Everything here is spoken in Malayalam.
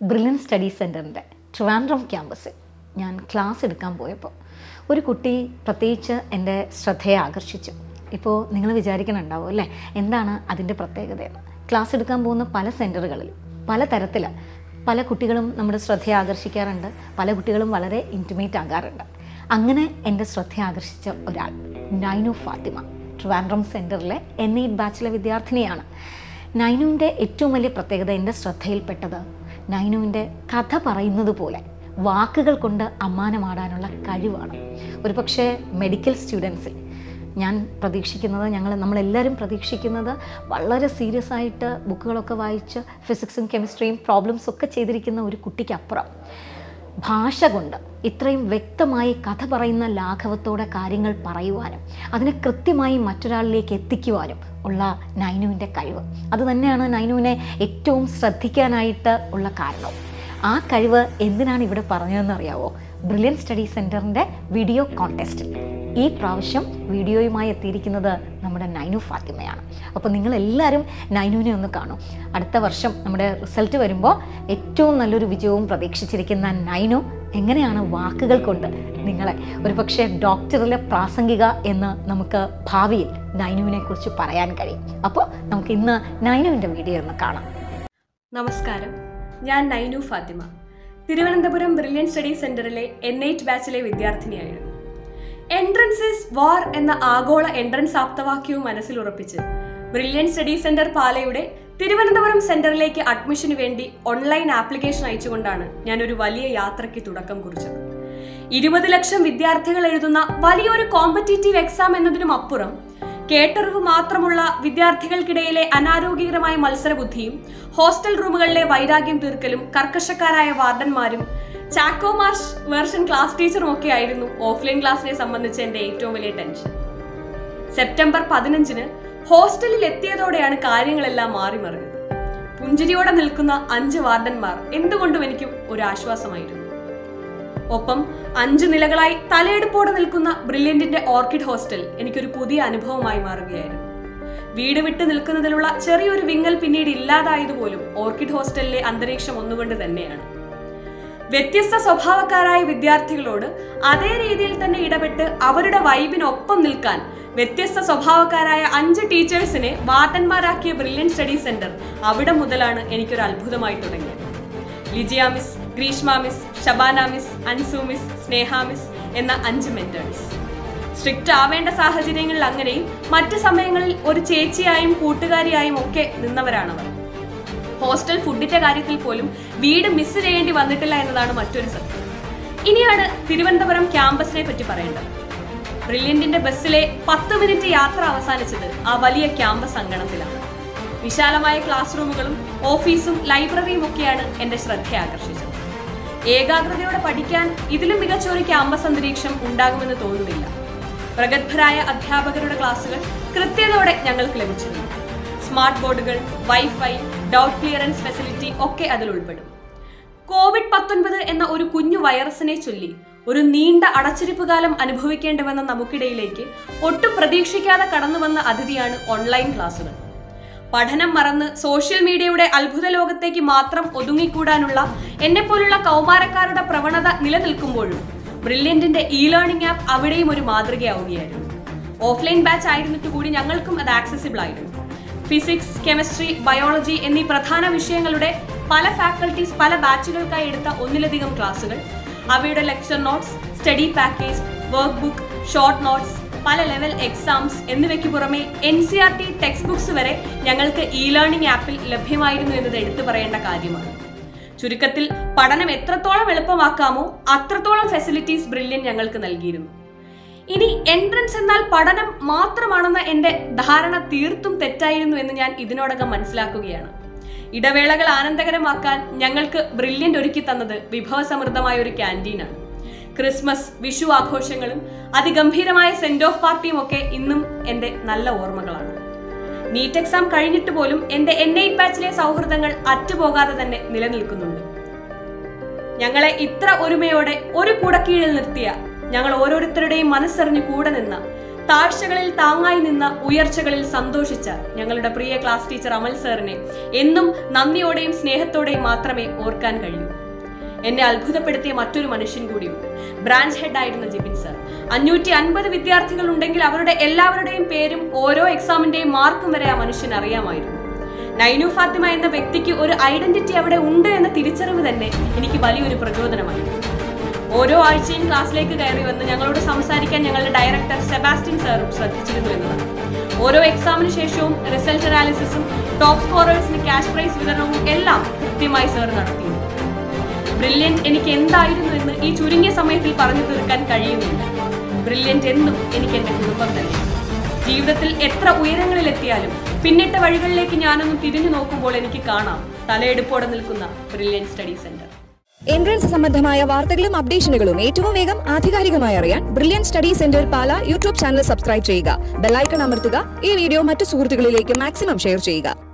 ബ്രില്യൻ സ്റ്റഡി സെൻറ്ററിൻ്റെ ട്രിവാൻഡ്രം ക്യാമ്പസിൽ ഞാൻ ക്ലാസ് എടുക്കാൻ പോയപ്പോൾ ഒരു കുട്ടി പ്രത്യേകിച്ച് എൻ്റെ ശ്രദ്ധയെ ആകർഷിച്ചു ഇപ്പോൾ നിങ്ങൾ വിചാരിക്കണുണ്ടാവും അല്ലേ എന്താണ് അതിൻ്റെ പ്രത്യേകതയെന്ന് ക്ലാസ് എടുക്കാൻ പോകുന്ന പല സെൻറ്ററുകളിലും പല തരത്തിൽ പല കുട്ടികളും നമ്മുടെ ശ്രദ്ധയെ ആകർഷിക്കാറുണ്ട് പല കുട്ടികളും വളരെ ഇൻറ്റിമേറ്റ് ആകാറുണ്ട് അങ്ങനെ എൻ്റെ ശ്രദ്ധ ആകർഷിച്ച ഒരാൾ നൈനു ഫാത്തിമ ട്രിവാൻഡ്രം സെൻറ്ററിലെ എൻ എയ്റ്റ് ബാച്ചിലെ വിദ്യാർത്ഥിനിയാണ് നൈനുവിൻ്റെ ഏറ്റവും വലിയ പ്രത്യേകത എൻ്റെ ശ്രദ്ധയിൽപ്പെട്ടത് നൈനുവിൻ്റെ കഥ പറയുന്നത് പോലെ വാക്കുകൾ കൊണ്ട് അമ്മാനമാടാനുള്ള കഴിവാണ് ഒരു പക്ഷേ മെഡിക്കൽ സ്റ്റുഡൻസിൽ ഞാൻ പ്രതീക്ഷിക്കുന്നത് ഞങ്ങൾ നമ്മളെല്ലാവരും പ്രതീക്ഷിക്കുന്നത് വളരെ സീരിയസ് ആയിട്ട് ബുക്കുകളൊക്കെ വായിച്ച് ഫിസിക്സും കെമിസ്ട്രിയും പ്രോബ്ലംസ് ഒക്കെ ചെയ്തിരിക്കുന്ന ഒരു കുട്ടിക്കപ്പുറം ഭാഷ കൊണ്ട് ഇത്രയും വ്യക്തമായി കഥ പറയുന്ന ലാഘവത്തോടെ കാര്യങ്ങൾ പറയുവാനും അതിനെ കൃത്യമായി മറ്റൊരാളിലേക്ക് എത്തിക്കുവാനും ഉള്ള നൈനുവിൻ്റെ കഴിവ് അത് തന്നെയാണ് നൈനുവിനെ ഏറ്റവും ശ്രദ്ധിക്കാനായിട്ട് ഉള്ള കാരണം ആ കഴിവ് എന്തിനാണ് ഇവിടെ പറഞ്ഞതെന്ന് അറിയാവോ ബ്രില്യൻ സ്റ്റഡി സെൻറ്ററിൻ്റെ വീഡിയോ കോൺടെസ്റ്റിൽ ഈ പ്രാവശ്യം വീഡിയോയുമായി എത്തിയിരിക്കുന്നത് നമ്മുടെ നൈനു ഫാത്തിമയാണ് അപ്പോൾ നിങ്ങളെല്ലാവരും നൈനുവിനെ ഒന്ന് കാണും അടുത്ത വർഷം നമ്മുടെ റിസൾട്ട് വരുമ്പോൾ ഏറ്റവും നല്ലൊരു വിജയവും പ്രതീക്ഷിച്ചിരിക്കുന്ന നൈനു എങ്ങനെയാണ് വാക്കുകൾ കൊണ്ട് നിങ്ങളെ ഒരു പക്ഷേ ഡോക്ടറിലെ പ്രാസംഗിക എന്ന് നമുക്ക് ഭാവിയിൽ നൈനുവിനെ കുറിച്ച് പറയാൻ കഴിയും അപ്പോൾ നമുക്ക് ഇന്ന് നൈനുവിൻ്റെ വീഡിയോ ഒന്ന് കാണാം നമസ്കാരം ഞാൻ നൈനു ഫാത്തിമ തിരുവനന്തപുരം ബ്രില്യൻ സ്റ്റഡി സെന്ററിലെ എൻ എയ്റ്റ് ബാച്ചിലെ വിദ്യാർത്ഥിനിയായിരുന്നു എൻട്രൻസ് ഇസ് വാർ എന്ന ആഗോള എൻട്രൻസ് ആപ്തവാക്യവും മനസ്സിൽ ഉറപ്പിച്ച് ബ്രില്യൻ സ്റ്റഡി സെന്റർ പാലയുടെ തിരുവനന്തപുരം സെന്ററിലേക്ക് അഡ്മിഷന് വേണ്ടി ഓൺലൈൻ ആപ്ലിക്കേഷൻ അയച്ചുകൊണ്ടാണ് ഞാൻ ഒരു വലിയ യാത്രയ്ക്ക് തുടക്കം കുറിച്ചത് ഇരുപത് ലക്ഷം വിദ്യാർത്ഥികൾ എഴുതുന്ന വലിയൊരു കോമ്പറ്റീറ്റീവ് എക്സാം എന്നതിനും അപ്പുറം കേട്ടറിവ് മാത്രമുള്ള വിദ്യാർത്ഥികൾക്കിടയിലെ അനാരോഗ്യകരമായ മത്സരബുദ്ധിയും ഹോസ്റ്റൽ റൂമുകളിലെ വൈരാഗ്യം തീർക്കലും കർക്കശക്കാരായ വാർഡന്മാരും ചാക്കോ മാർഷ് വേർഷൻ ക്ലാസ് ടീച്ചറും ഒക്കെ ആയിരുന്നു ഓഫ്ലൈൻ ക്ലാസ്സിനെ സംബന്ധിച്ച് എൻ്റെ ഏറ്റവും വലിയ ടെൻഷൻ സെപ്റ്റംബർ പതിനഞ്ചിന് ഹോസ്റ്റലിൽ എത്തിയതോടെയാണ് കാര്യങ്ങളെല്ലാം മാറിമറിഞ്ഞത് പുഞ്ചിരിയോടെ നിൽക്കുന്ന അഞ്ച് വാർഡന്മാർ എന്തുകൊണ്ടും എനിക്ക് ഒരു ആശ്വാസമായിരുന്നു ഒപ്പം അഞ്ചു നിലകളായി തലയെടുപ്പോടെ നിൽക്കുന്ന ബ്രില്യന്റിന്റെ ഓർക്കിഡ് ഹോസ്റ്റൽ എനിക്കൊരു പുതിയ അനുഭവമായി മാറുകയായിരുന്നു വീട് വിട്ട് നിൽക്കുന്നതിലുള്ള ചെറിയൊരു വിങ്ങൽ പിന്നീട് ഇല്ലാതായതുപോലും ഓർക്കിഡ് ഹോസ്റ്റലിലെ അന്തരീക്ഷം ഒന്നുകൊണ്ട് തന്നെയാണ് വ്യത്യസ്ത സ്വഭാവക്കാരായ വിദ്യാർത്ഥികളോട് അതേ രീതിയിൽ തന്നെ ഇടപെട്ട് അവരുടെ വൈബിനൊപ്പം നിൽക്കാൻ വ്യത്യസ്ത സ്വഭാവക്കാരായ അഞ്ച് ടീച്ചേഴ്സിനെ വാർഡന്മാരാക്കിയ ബ്രില്യൻ സ്റ്റഡി സെന്റർ അവിടെ മുതലാണ് എനിക്കൊരു അത്ഭുതമായി തുടങ്ങിയത് Lijiya miss Greeshma miss Shabana miss Ansu miss Sneha miss എന്ന അഞ്ച് മെന്റേഴ്സ് സ്ട്രിക്റ്റ് ആവേണ്ട സാഹചര്യങ്ങളിൽ അങ്ങനെയും മറ്റ് സമയങ്ങളിൽ ഒരു ചേച്ചിയായും കൂട്ടുകാരിയായും ഒക്കെ നിന്നവരാണവർ ഹോസ്റ്റൽ ഫുഡിന്റെ കാര്യത്തിൽ പോലും വീട് മിസ് ചെയ്യേണ്ടി വന്നിട്ടില്ല എന്നതാണ് മറ്റൊരു സത്യം ഇനിയാണ് തിരുവനന്തപുരം ക്യാമ്പസിനെ പറ്റി പറയേണ്ടത് ബ്രില്യന്റിന്റെ ബസ്സിലെ പത്ത് മിനിറ്റ് യാത്ര അവസാനിച്ചത് ആ വലിയ ക്യാമ്പസ് അങ്കണത്തിലാണ് വിശാലമായ ക്ലാസ് റൂമുകളും ഓഫീസും ലൈബ്രറിയും ഒക്കെയാണ് എന്റെ ശ്രദ്ധ ആകർഷിച്ചത് ഏകാഗ്രതയോടെ പഠിക്കാൻ ഇതിലും മികച്ച ഒരു ക്യാമ്പസ് അന്തരീക്ഷം ഉണ്ടാകുമെന്ന് തോന്നുന്നില്ല പ്രഗത്ഭരായ അധ്യാപകരുടെ ക്ലാസുകൾ കൃത്യതയോടെ ഞങ്ങൾക്ക് ലഭിച്ചിരുന്നു സ്മാർട്ട് ബോർഡുകൾ വൈഫൈ ഡൗട്ട് ക്ലിയറൻസ് ഫെസിലിറ്റി ഒക്കെ അതിൽ ഉൾപ്പെടും കോവിഡ് പത്തൊൻപത് എന്ന ഒരു കുഞ്ഞു വൈറസിനെ ചൊല്ലി ഒരു നീണ്ട അടച്ചിരിപ്പ് കാലം അനുഭവിക്കേണ്ടി വന്ന നമുക്കിടയിലേക്ക് ഒട്ടും പ്രതീക്ഷിക്കാതെ കടന്നു വന്ന അതിഥിയാണ് ഓൺലൈൻ ക്ലാസുകൾ പഠനം മറന്ന് സോഷ്യൽ മീഡിയയുടെ അത്ഭുത ലോകത്തേക്ക് മാത്രം ഒതുങ്ങിക്കൂടാനുള്ള എന്നെപ്പോലുള്ള കൗമാരക്കാരുടെ പ്രവണത നിലനിൽക്കുമ്പോഴും ബ്രില്യന്റിന്റെ ഇ ലേണിംഗ് ആപ്പ് അവിടെയും ഒരു മാതൃകയാവുകയായിരുന്നു ഓഫ്ലൈൻ ബാച്ച് ആയിരുന്നിട്ട് കൂടി ഞങ്ങൾക്കും അത് ആക്സസിബിൾ ആയിരുന്നു ഫിസിക്സ് കെമിസ്ട്രി ബയോളജി എന്നീ പ്രധാന വിഷയങ്ങളുടെ പല ഫാക്കൽറ്റീസ് പല ബാച്ചുകൾക്കായി എടുത്ത ഒന്നിലധികം ക്ലാസുകൾ അവയുടെ lecture notes study package workbook short notes പല ലെവൽ എക്സാംസ് എന്നിവയ്ക്ക് പുറമെ N C R T textbooks വരെ ഞങ്ങൾക്ക് ഇ ലേണിംഗ് ആപ്പിൽ ലഭ്യമായിരുന്നു എന്നത് എടുത്തു പറയേണ്ട കാര്യമാണ് ചുരുക്കത്തിൽ പഠനം എത്രത്തോളം എളുപ്പമാക്കാമോ അത്രത്തോളം ഫെസിലിറ്റീസ് ബ്രില്യൻ ഞങ്ങൾക്ക് നൽകിയിരുന്നു ഇനി എൻട്രൻസ് എന്നാൽ പഠനം മാത്രമാണെന്ന എൻ്റെ ധാരണ തീർത്തും തെറ്റായിരുന്നു എന്ന് ഞാൻ ഇതിനോടകം മനസ്സിലാക്കുകയാണ് ഇടവേളകൾ ആനന്ദകരമാക്കാൻ ഞങ്ങൾക്ക് ബ്രില്യൻ്റ് ഒരുക്കി തന്നത് വിഭവസമൃദ്ധമായ ഒരു ക്യാൻറ്റീനാണ് ക്രിസ്മസ് വിഷു ആഘോഷങ്ങളും അതിഗംഭീരമായ സെൻഡ് ഓഫ് പാർട്ടിയും ഒക്കെ ഇന്നും എൻ്റെ നല്ല ഓർമ്മകളാണ് നീറ്റ് എക്സാം കഴിഞ്ഞിട്ട് പോലും എൻ്റെ എൻ എയ്റ്റ് ബാച്ചിലെ സൗഹൃദങ്ങൾ അറ്റുപോകാതെ തന്നെ നിലനിൽക്കുന്നുണ്ട് ഞങ്ങളെ ഇത്ര ഒരുമയോടെ ഒരു കുടക്കീഴിൽ നിർത്തിയ ഞങ്ങൾ ഓരോരുത്തരുടെയും മനസ്സറിഞ്ഞ് കൂടെ നിന്ന താഴ്ചകളിൽ താങ്ങായി നിന്ന ഉയർച്ചകളിൽ സന്തോഷിച്ച ഞങ്ങളുടെ പ്രിയ ക്ലാസ് ടീച്ചർ അമൽ സാറിനെ എന്നും നന്ദിയോടെയും സ്നേഹത്തോടെയും മാത്രമേ ഓർക്കാൻ കഴിയൂ എന്നെ അത്ഭുതപ്പെടുത്തിയ മറ്റൊരു മനുഷ്യൻ കൂടിയുണ്ട് ബ്രാഞ്ച് ഹെഡ് ആയിരുന്ന ജിബിൻ സർ അഞ്ഞൂറ്റി അൻപത് വിദ്യാർത്ഥികൾ ഉണ്ടെങ്കിൽ അവരുടെ എല്ലാവരുടെയും പേരും ഓരോ എക്സാമിന്റെയും മാർക്കും വരെ ആ മനുഷ്യൻ അറിയാമായിരുന്നു നൈനു ഫാത്തിമ എന്ന വ്യക്തിക്ക് ഒരു ഐഡന്റിറ്റി അവിടെ ഉണ്ട് എന്ന തിരിച്ചറിവ് തന്നെ എനിക്ക് വലിയൊരു പ്രചോദനമായിരുന്നു ഓരോ ആഴ്ചയും ക്ലാസ്സിലേക്ക് കയറി വന്ന് ഞങ്ങളോട് സംസാരിക്കാൻ ഞങ്ങളുടെ ഡയറക്ടർ സെബാസ്റ്റ്യൻ സാറും ശ്രദ്ധിച്ചിരുന്നു എന്നതാണ് ഓരോ എക്സാമിന് ശേഷവും റിസൾട്ട് അനാലിസിസും ടോപ്പ് സ്കോറേഴ്സിന് ക്യാഷ് പ്രൈസ് വിതരണവും എല്ലാം കൃത്യമായി സാർ നടത്തിയിരുന്നു ബ്രില്യൻറ്റ് എനിക്ക് എന്തായിരുന്നു എന്ന് ഈ ചുരുങ്ങിയ സമയത്തിൽ പറഞ്ഞു തീർക്കാൻ കഴിയുന്നില്ല ബ്രില്യൻറ്റ് എന്നും എനിക്ക് എൻ്റെ കുടുംബം തന്നെ ജീവിതത്തിൽ എത്ര ഉയരങ്ങളിൽ എത്തിയാലും പിന്നിട്ട വഴികളിലേക്ക് ഞാനൊന്ന് തിരിഞ്ഞു നോക്കുമ്പോൾ എനിക്ക് കാണാം തലയെടുപ്പോടെ നിൽക്കുന്ന ബ്രില്യൻറ്റ് സ്റ്റഡി സെന്റർ എൻട്രൻസ് സംബന്ധമായ വാർത്തകളും അപ്ഡേഷനുകളും ഏറ്റവും വേഗം ആധികാരികമായി അറിയാൻ brilliant study centre Pala YouTube channel subscribe ചെയ്യുക ബെല്ലൈക്കൺ അമർത്തുക ഈ വീഡിയോ മറ്റു സുഹൃത്തുക്കളിലേക്ക് മാക്സിമം ഷെയർ ചെയ്യുക